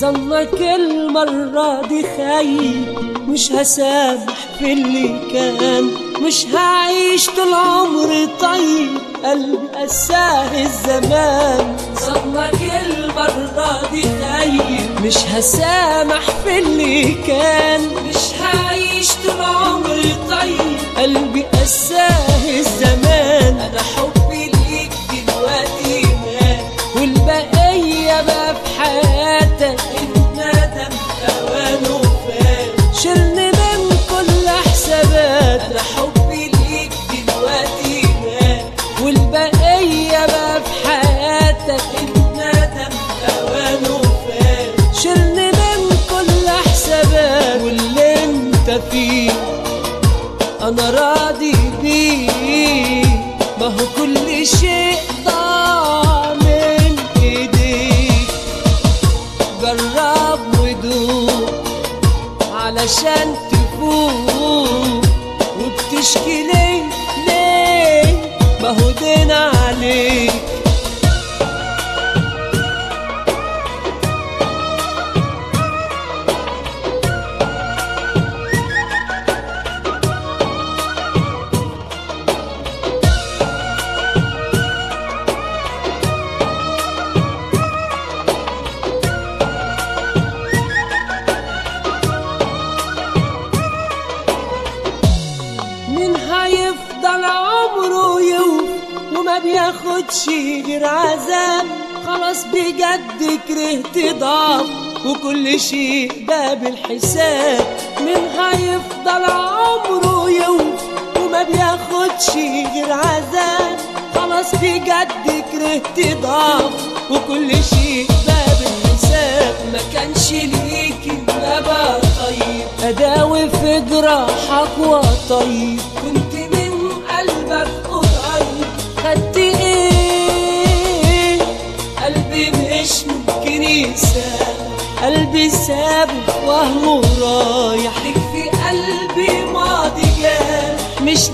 ظنك المرة دي خايب مش هسامح في اللي كان مش هعيش طول عمري طيب قلبي قساه الزمان ظنك المرة دي خايب مش هسامح في اللي كان مش هعيش طول عمري طيب قلبي قساه الزمان انا حبي ليك دلوقتي مات والبقية بقى في حياتك اتندم اوانه فات شلني من كل حسابات انا حبي ليك دلوقتي مات والبقية بقى في حياتك اتندم اوانه فات شلني من كل حسابات واللي انت فيه انا راضي بيه ما هو كل شيء ضاع من ايديك جرب ودوق علشان تفوق وبتشكي ليه ليه ما هو دين عليك مين هيفضل عمره يوم وما بياخدش غير عذاب خلاص بجد كرهت ضعف وكل شيء ده بالحساب مين هيفضل عمره يوم وما بياخدش غير عذاب خلاص بجد كرهت ضعف وكل شيء ده بالحساب ما كانش ليك النبى طيب اداوي في جراحك وطيب كنت من قلبك قريب خدت ايه قلبي مش ممكن يساب قلبي سابه وهو رايح ليك في قلبي ماضي جال مش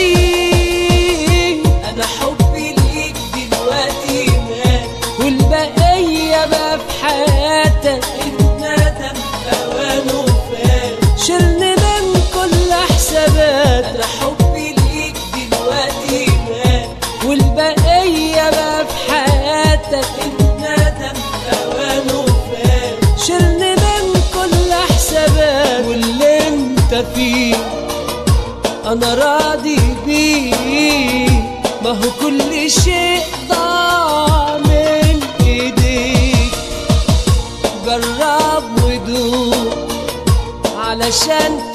ناسيه انا حبي ليك دلوقتي مات والبقية بقى في حياتك اتندم اوانه فات شلني من كل حسابات انا حبي ليك دلوقتي مات والبقية بقى في حياتك اتندم اوانه فات شلني من كل حسابات واللي انت فيه انا راضي بيه ما هو كل شيء ضاع من ايديك جرب ودوق علشان